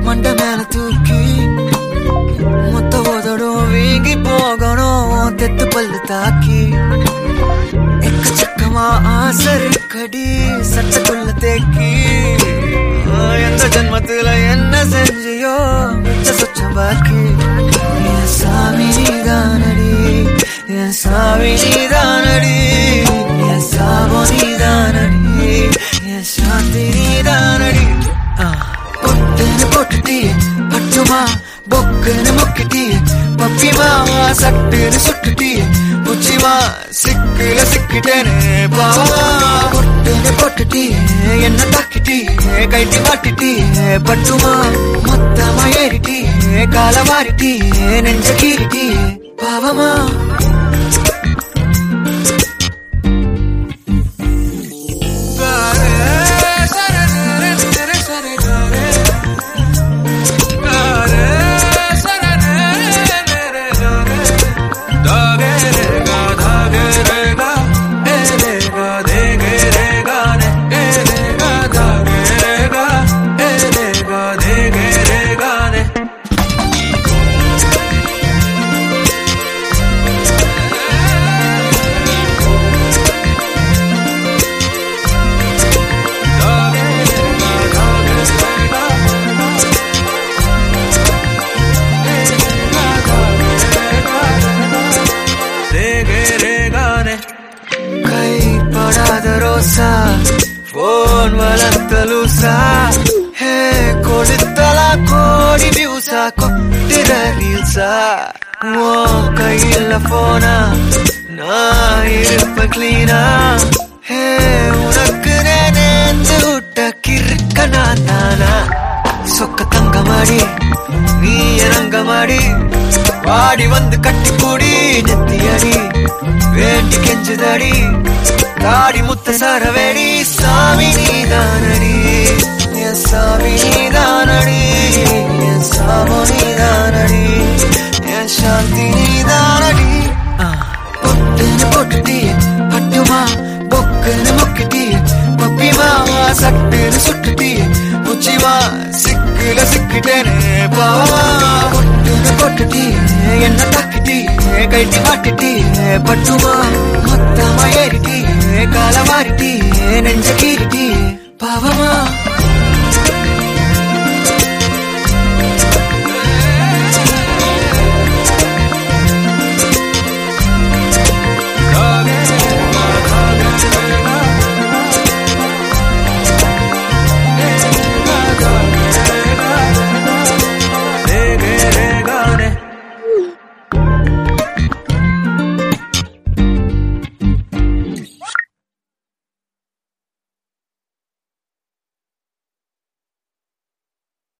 மண்ட மேல தூக்கி மொத்த உதடும் வீங்கி போகணும் உன் தெத்து பல்லு தாக்கி எக்கச்சக்கமா ஆசை இருக்கடி சட்டக்குள்ள தேக்கி ஆ, எந்த ஜென்மத்துல என்ன செஞ்சியோ மிச்ச சொச்சம் பாக்கி என் சாமி நீதானடி என் சாமி நீதானடி என் சாபோ நீதானடி என் சாந்தி நீதானடி ஆ, பொட்டுன்னு போட்டுட்டியே பட்டுமா பொக்குன்னு முக்கிட்டியே பப்பிமா சட்டுன்னு சுட்டுட்டியே புச்சிமா சிக்குல சிக்கிட்டேனே பாவமா பொட்டுன்னு போட்டுட்டியே என்ன தாக்கிட்டியே கைட்டி மாட்டிட்டியே பட்டுமா மொத்தமா ஏறிட்டியே கால மாறிட்டியே நெஞ்ச கீறிட்டியே பாவமா கைப்படாத ரோசா போன் வளர்த்த லூசா ஹே கொடுத்தலா கோடி வியூசா கொட்டுற ரீல்ஸா ஓ கையில போனா நான் இருப்ப கிளீனா ஹே உனக்கு நேர்ந்து விட்ட கிறுக்க நான் தானா சொக்க தங்கமாடி நீ இறங்கமாடி வாடி வந்து கட்டி கூடி நெத்தியடி வேண்டி கெஞ்சுதடி தாடி முத்த சரவேடி சாமி நீதானடி என் சாமி நீதானடி என் சாமோ நீதானடி என் சாந்தி நீதானடி ஆ, பொட்டுன்னு போட்டுட்டியே பட்டுமா பொக்குன்னு முக்கிட்டியே பப்பிமா சட்டுன்னு சுட்டுட்டியே புச்சிமா சிக்குல சிக்கிட்டேனே பாவமா பொட்டுன்னு போட்டுட்டியே என்ன தாக்கிட்டியே கைட்டி மாட்டிட்டியே பட்டுமா மொத்தமா ஏறிட்டியே கால மாறிட்டியே நெஞ்ச கீறிட்டியே பாவமா